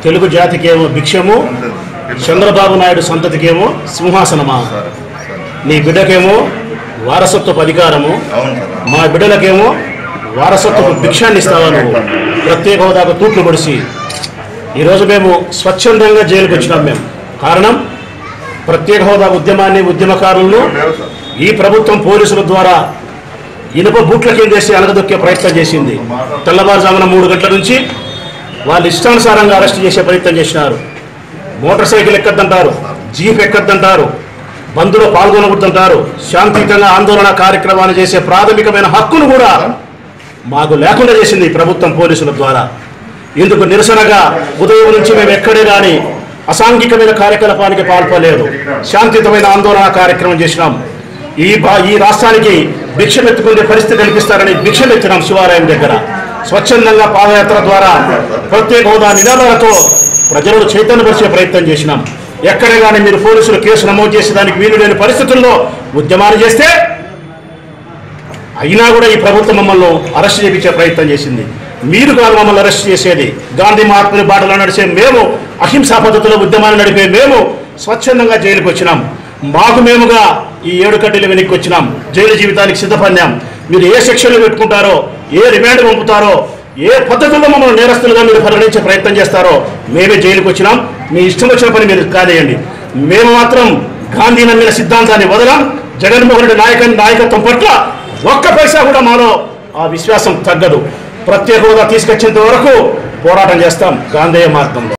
తెలుగు జాతికేమో భిక్షము చంద్రబాబు నాయుడు సంతతికేమో సింహాసనమా సార్ సార్ నీ బిడ్డకేమో వారసత్వపు అధికారము అవును సార్ మా బిడ్డలకేమో వారసత్వపు భిక్షాన్ని ఇస్తావా నువ్వు ప్రత్యేక హోదాకు తూట్లు పొడిచి ఈరోజు మేము స్వచ్ఛందంగా జైలుకు వచ్చినాం మేము కారణం ప్రత్యేక హోదా ఉద్యమాన్ని ఉద్యమకారులను లేవు సార్ ఈ ప్రభుత్వం పోలీసుల ద్వారా ఇనుప బూట్ల కిందేసి అలగదొక్కే ప్రయత్నం చేసింది తెల్లవారుజామున మూడు గంటల నుంచి వాళ్ళు ఇష్టానుసారంగా అరెస్ట్ చేసే ప్రయత్నం చేసినారు మోటార్ సైకిల్ ఎక్కద్దంటారు జీప్ ఎక్కద్దంటారు బంద్లో పాల్గొనకూడదంటారు శాంతియుతంగా ఆందోళన కార్యక్రమాలు చేసే ప్రాథమికమైన హక్కును కూడా మాకు లేకుండా చేసింది ఈ ప్రభుత్వం పోలీసుల ద్వారా ఇందుకు నిరసనగా ఉదయం నుంచి మేము ఎక్కడే కానీ అసాంఘికమైన కార్యకలాపానికి పాల్పడలేదు శాంతియుతమైన ఆందోళన కార్యక్రమం చేసినాం ఈ బా ఈ రాష్ట్రానికి భిక్షమెత్తుకునే పరిస్థితి కల్పిస్తారని భిక్షమెత్తినాం శివాలయం దగ్గర స్వచ్ఛందంగా పాదయాత్ర ద్వారా ప్రత్యేక హోదా నినాదాలతో ప్రజలను చైతన్యపరిచే ప్రయత్నం చేసినాం ఎక్కడే కానీ మీరు పోలీసులు కేసు నమోదు చేసే దానికి వీలు లేని పరిస్థితుల్లో ఉద్యమాలు చేస్తే అయినా కూడా ఈ ప్రభుత్వం మమ్మల్ని అరెస్ట్ చేయించే ప్రయత్నం చేసింది మీరు కాదు మమ్మల్ని అరెస్ట్ చేసేది గాంధీ మహాత్ముని బాటలో నడిచే మేము అహింసా పద్ధతిలో ఉద్యమాన్ని నడిపే మేము స్వచ్ఛందంగా జైలుకి వచ్చినాం మాకు మేముగా ఈ ఏడు కడ్డీలు వెనక్కి వచ్చినాం జైలు జీవితానికి సిద్ధపడినాం మీరు ఏ సెక్షన్లు పెట్టుకుంటారో ఏ రిమాండ్ పంపుతారో ఏ పద్ధతుల్లో మమ్మల్ని నేరస్తులుగా మీరు పరిగణించే ప్రయత్నం చేస్తారో మేమే జైలుకి వచ్చినాం మీ ఇష్టం వచ్చిన పని మీరు కాదేయండి మేము మాత్రం గాంధీ నమ్మిన సిద్ధాంతాన్ని వదలం జగన్మోహన్ రెడ్డి నాయక నాయకత్వం పట్ల ఒక్క పైసా కూడా మాలో ఆ విశ్వాసం తగ్గదు ప్రత్యేక హోదా తీసుకొచ్చేంత వరకు పోరాటం చేస్తాం గాంధేయ మార్గంలో